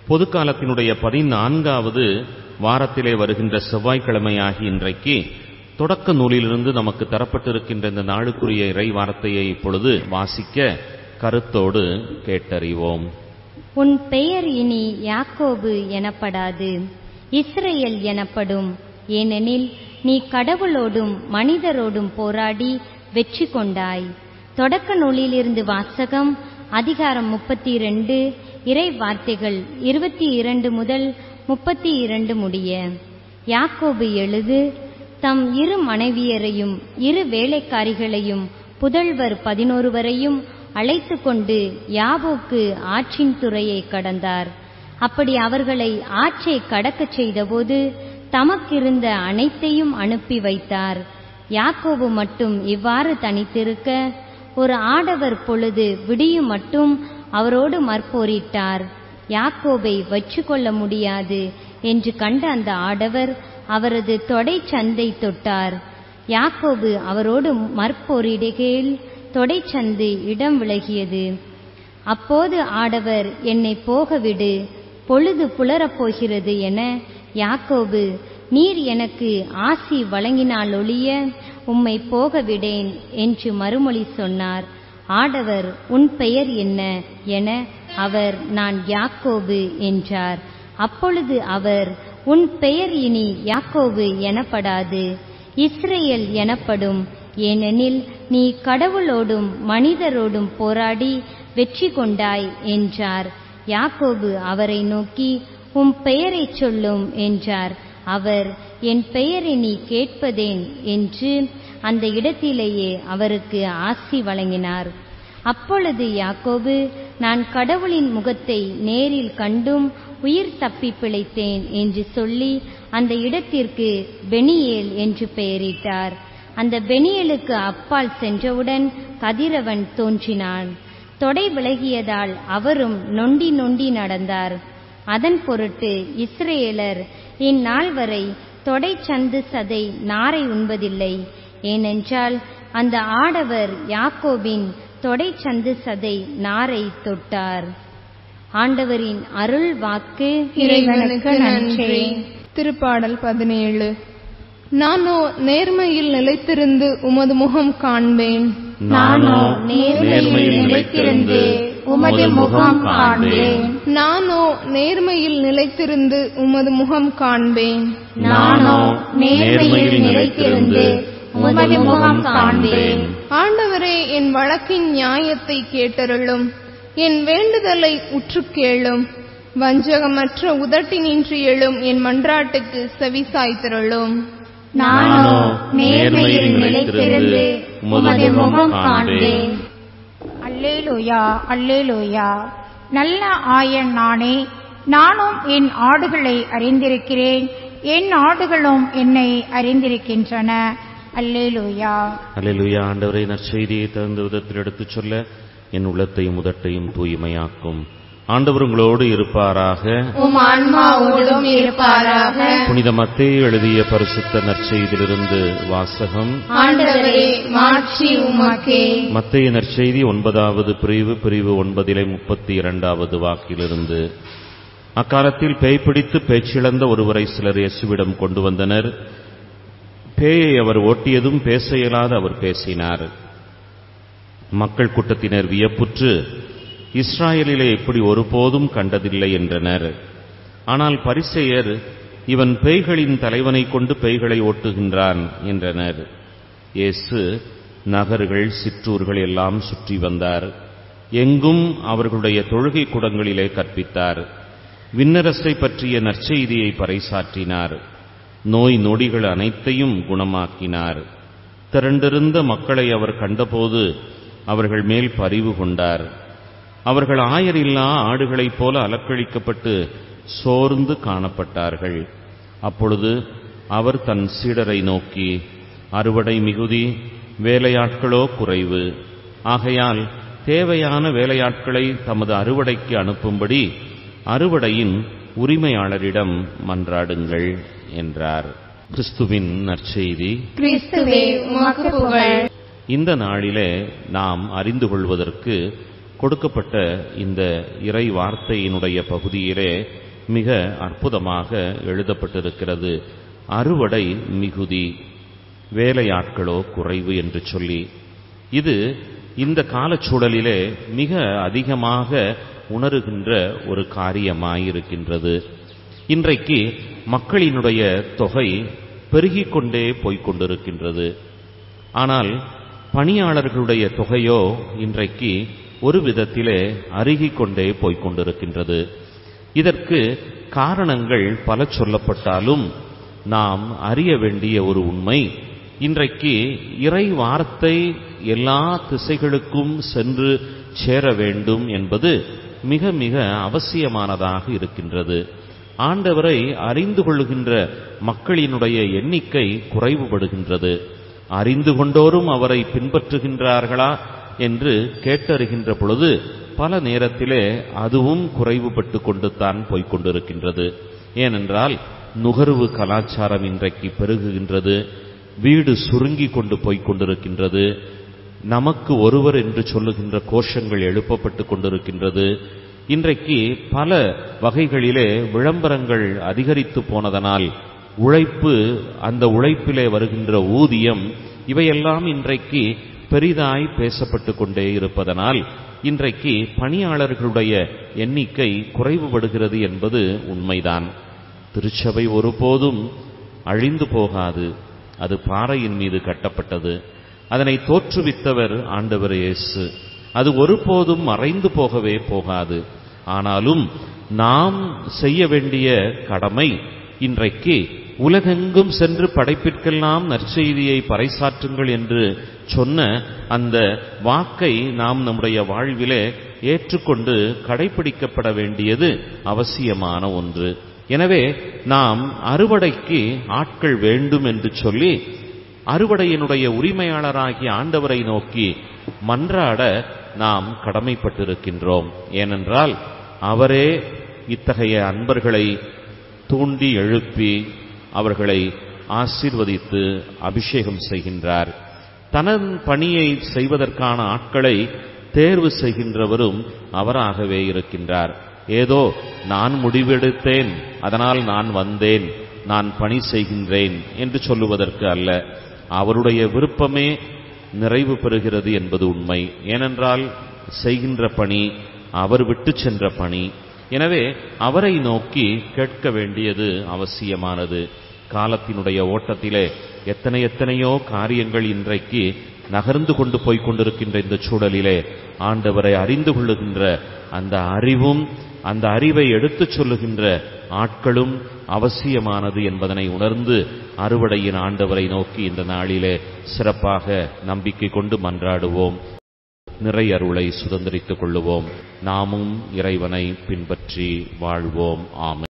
பொதுக்காலத்தினுடைய பதினான்காவது வாரத்திலே வருகின்ற செவ்வாய்க்கிழமையாகி இன்றைக்கு தொடக்க நூலிலிருந்து நமக்கு தரப்பட்டிருக்கின்ற இந்த நாளுக்குரிய இறை வார்த்தையை இப்பொழுது வாசிக்க கருத்தோடு கேட்டறிவோம் உன் பெயர் இனி யாக்கோபு எனப்படாது இஸ்ரேல் எனப்படும் ஏனெனில் நீ கடவுளோடும் மனிதரோடும் போராடி வெற்றி கொண்டாய் தொடக்க நூலிலிருந்து வாசகம் அதிகாரம் முப்பத்தி இரண்டு இறை வார்த்தைகள் இருபத்தி இரண்டு முதல் முப்பத்தி இரண்டு முடிய யாக்கோபு எழுது தம் இரு மனைவியரையும் இரு வேலைக்காரிகளையும் புதல்வர் பதினோருவரையும் அழைத்து கொண்டு யாபோக்கு ஆற்றின் துறையை கடந்தார் அப்படி அவர்களை ஆற்றை கடக்கச் செய்தபோது தமக்கிருந்த அனைத்தையும் அனுப்பி வைத்தார் யாக்கோபு மட்டும் இவ்வாறு தனித்திருக்க ஒரு ஆடவர் பொழுது விடியும் மட்டும் அவரோடு மற்போரிட்டார் யாக்கோபை வச்சு கொள்ள முடியாது என்று கண்ட அந்த ஆடவர் அவரது தொடை சந்தை தொட்டார் யாக்கோபு அவரோடு மற்போரிடுகையில் தொடைச்சந்து இடம் விலகியது அப்போது ஆடவர் என்னை போகவிடு பொழுது புலரப் போகிறது என யாக்கோபு நீர் எனக்கு ஆசி வழங்கினால் ஒழிய உம்மை போகவிடேன் என்று மறுமொழி சொன்னார் ஆடவர் உன் பெயர் என்ன என அவர் நான் யாக்கோபு என்றார் அப்பொழுது அவர் உன் பெயர் இனி யாக்கோபு எனப்படாது இஸ்ரேல் எனப்படும் ஏனெனில் நீ கடவுளோடும் மனிதரோடும் போராடி வெற்றி கொண்டாய் என்றார் யாக்கோபு அவரை நோக்கி உம் பெயரைச் சொல்லும் என்றார் அவர் என் பெயரை நீ கேட்பதேன் என்று அந்த இடத்திலேயே அவருக்கு ஆசி வழங்கினார் அப்பொழுது யாக்கோபு நான் கடவுளின் முகத்தை நேரில் கண்டும் உயிர் தப்பி பிழைத்தேன் என்று சொல்லி அந்த இடத்திற்கு பெனியேல் என்று பெயரிட்டார் அந்த பெனியலுக்கு அப்பால் சென்றவுடன் கதிரவன் தோன்றினான் தொடை விலகியதால் அவரும் நொண்டி நொண்டி நடந்தார் அதன் பொருட்டு இஸ்ரேலர் இந்நாள் வரை தொடை சந்து சதை நாரை உண்பதில்லை ஏனென்றால் அந்த ஆடவர் யாக்கோபின் தொடை சந்து சதை நாரை தொட்டார் ஆண்டவரின் அருள் வாக்கு இறைவனுக்கு நன்றி திருப்பாடல் பதினேழு நானோ நேர்மையில் நிலைத்திருந்து உமது முகம் காண்பேன் நானோ நேர்மையில் நிலைத்திருந்து உமது முகம் காண்பேன் நானோ நேர்மையில் நிலைத்திருந்து உமது முகம் காண்பேன் நானோ நேர்மையில் நிலைத்திருந்து உமது முகம் காண்பேன் ஆண்டவரே என் வழக்கின் நியாயத்தை கேட்டருளும் என் வேண்டுதலை உற்று கேளும் வஞ்சகமற்ற உதட்டினின்று எழும் என் மன்றாட்டுக்கு செவிசாய்த்திருளும் நானோ நேர்மையில் நிலைத்திருந்து உமது முகம் காண்பேன் அல்லேலூயா அல்லேலூயா நல்ல ஆயன் நானே நானும் என் ஆடுகளை அறிந்திருக்கிறேன் என் ஆடுகளும் என்னை அறிந்திருக்கின்றன அல்லேலூயா அல்லேலூயா ஆண்டவரை நற்செய்தியை தகுந்த விதத்தில் எடுத்துச் சொல்ல என் உள்ளத்தையும் உதட்டையும் தூய்மையாக்கும் ஆண்டவர் உங்களோடு இருப்பாராக உம் ஆன்மாவோடும் இருப்பாராக புனித மத்தேயு எழுதிய பரிசுத்த நற்செய்தியிலிருந்து வாசகம் ஆண்டவரே மாட்சி உமக்கே மத்தேயு நற்செய்தி ஒன்பதாவது பிரிவு பிரிவு ஒன்பதிலே முப்பத்தி இரண்டாவது வாக்கிலிருந்து அக்காலத்தில் பேய் பிடித்து பேச்சிழந்த ஒருவரை சிலர் இயேசுவிடம் கொண்டு வந்தனர் பேயை அவர் ஓட்டியதும் பேச இயலாது அவர் பேசினார் மக்கள் கூட்டத்தினர் வியப்புற்று இஸ்ராயலிலே இப்படி ஒருபோதும் கண்டதில்லை என்றனர் ஆனால் பரிசேயர் இவன் பேய்களின் தலைவனை கொண்டு பேய்களை ஓட்டுகின்றான் என்றனர் இயேசு நகர்கள் சிற்றூர்கள் எல்லாம் சுற்றி வந்தார் எங்கும் அவர்களுடைய தொழுகை கூடங்களிலே கற்பித்தார் விண்ணரசை பற்றிய நற்செய்தியை பறைசாற்றினார் நோய் நொடிகள் அனைத்தையும் குணமாக்கினார் திரண்டிருந்த மக்களை அவர் கண்டபோது அவர்கள் மேல் பரிவு கொண்டார் அவர்கள் ஆயரில்லா ஆடுகளைப் போல அலக்களிக்கப்பட்டு சோர்ந்து காணப்பட்டார்கள் அப்பொழுது அவர் தன் சீடரை நோக்கி அறுவடை மிகுதி வேலையாட்களோ குறைவு ஆகையால் தேவையான வேலையாட்களை தமது அறுவடைக்கு அனுப்பும்படி அறுவடையின் உரிமையாளரிடம் மன்றாடுங்கள் என்றார் கிறிஸ்துவின் நற்செய்தி கிறிஸ்துவே உமக்கு புகழ் இந்த நாளிலே நாம் அறிந்து கொள்வதற்கு கொடுக்கப்பட்ட இந்த இறை வார்த்தையினுடைய பகுதியிலே மிக அற்புதமாக எழுதப்பட்டிருக்கிறது அறுவடை மிகுதி வேலையாட்களோ குறைவு என்று சொல்லி இது இந்த காலச்சூழலிலே மிக அதிகமாக உணருகின்ற ஒரு காரியமாயிருக்கின்றது இன்றைக்கு மக்களினுடைய தொகை பெருகிக் கொண்டே போய்க் கொண்டிருக்கின்றது ஆனால் பணியாளர்களுடைய தொகையோ இன்றைக்கு ஒரு விதத்திலே அருகிக் கொண்டே போய்க் கொண்டிருக்கின்றது இதற்கு காரணங்கள் பல சொல்லப்பட்டாலும் நாம் அறிய வேண்டிய ஒரு உண்மை இன்றைக்கு இறை வார்த்தை எல்லா திசைகளுக்கும் சென்று சேர வேண்டும் என்பது மிக மிக அவசியமானதாக இருக்கின்றது ஆண்டவரை அறிந்து கொள்கின்ற மக்களினுடைய எண்ணிக்கை குறைவுபடுகின்றது அறிந்து கொண்டோரும் அவரை பின்பற்றுகின்றார்களா என்று கேட்டறிகின்ற பொழுது பல நேரத்திலே அதுவும் குறைவுபட்டு கொண்டு தான் போய்க் கொண்டிருக்கின்றது ஏனென்றால் நுகர்வு கலாச்சாரம் இன்றைக்கு பெருகுகின்றது வீடு சுருங்கி கொண்டு போய்க் கொண்டிருக்கின்றது நமக்கு ஒருவர் என்று சொல்லுகின்ற கோஷங்கள் எழுப்பப்பட்டு கொண்டிருக்கின்றது இன்றைக்கு பல வகைகளிலே விளம்பரங்கள் அதிகரித்து போனதனால் உழைப்பு அந்த உழைப்பிலே வருகின்ற ஊதியம் இவையெல்லாம் இன்றைக்கு பெரிதாய் பேசப்பட்டு கொண்டே இருப்பதனால் இன்றைக்கு பணியாளர்களுடைய எண்ணிக்கை குறைவுபடுகிறது என்பது உண்மைதான் திருச்சபை ஒருபோதும் அழிந்து போகாது அது பாறையின் மீது கட்டப்பட்டது அதனை தோற்றுவித்தவர் ஆண்டவர் இயேசு அது ஒருபோதும் மறைந்து போகவே போகாது ஆனாலும் நாம் செய்ய வேண்டிய கடமை இன்றைக்கு உலகெங்கும் சென்று படைப்பிற்கெல்லாம் நற்செய்தியை பறைசாற்றுங்கள் என்று சொன்ன அந்த வாக்கை நாம் நம்முடைய வாழ்விலே ஏற்றுக்கொண்டு கடைபிடிக்கப்பட வேண்டியது அவசியமான ஒன்று எனவே நாம் அறுவடைக்கு ஆட்கள் வேண்டும் என்று சொல்லி அறுவடையினுடைய உரிமையாளராகிய ஆண்டவரை நோக்கி மன்றாட நாம் கடமைப்பட்டிருக்கின்றோம் ஏனென்றால் அவரே இத்தகைய அன்பர்களை தூண்டி எழுப்பி அவர்களை ஆசீர்வதித்து அபிஷேகம் செய்கின்றார் தனது பணியை செய்வதற்கான ஆட்களை தேர்வு செய்கின்றவரும் அவராகவே இருக்கின்றார் ஏதோ நான் முடிவெடுத்தேன் அதனால் நான் வந்தேன் நான் பணி செய்கின்றேன் என்று சொல்லுவதற்கு அல்ல அவருடைய விருப்பமே நிறைவு பெறுகிறது என்பது உண்மை ஏனென்றால் செய்கின்ற பணி அவர் விட்டு சென்ற பணி எனவே அவரை நோக்கி கேட்க வேண்டியது அவசியமானது காலத்தினுடைய ஓட்டத்திலே எத்தனை எத்தனையோ காரியங்கள் இன்றைக்கு நகர்ந்து கொண்டு போய்க் கொண்டிருக்கின்ற இந்த சூழலிலே ஆண்டவரை அறிந்து கொள்ளுகின்ற அந்த அறிவும் அந்த அறிவை எடுத்துச் சொல்லுகின்ற ஆட்களும் அவசியமானது என்பதனை உணர்ந்து அறுவடையின் ஆண்டவரை நோக்கி இந்த நாளிலே சிறப்பாக நம்பிக்கை கொண்டு மன்றாடுவோம் நிறை அருளை சுதந்திரித்துக் கொள்ளுவோம் நாமும் இறைவனை பின்பற்றி வாழ்வோம் ஆமென்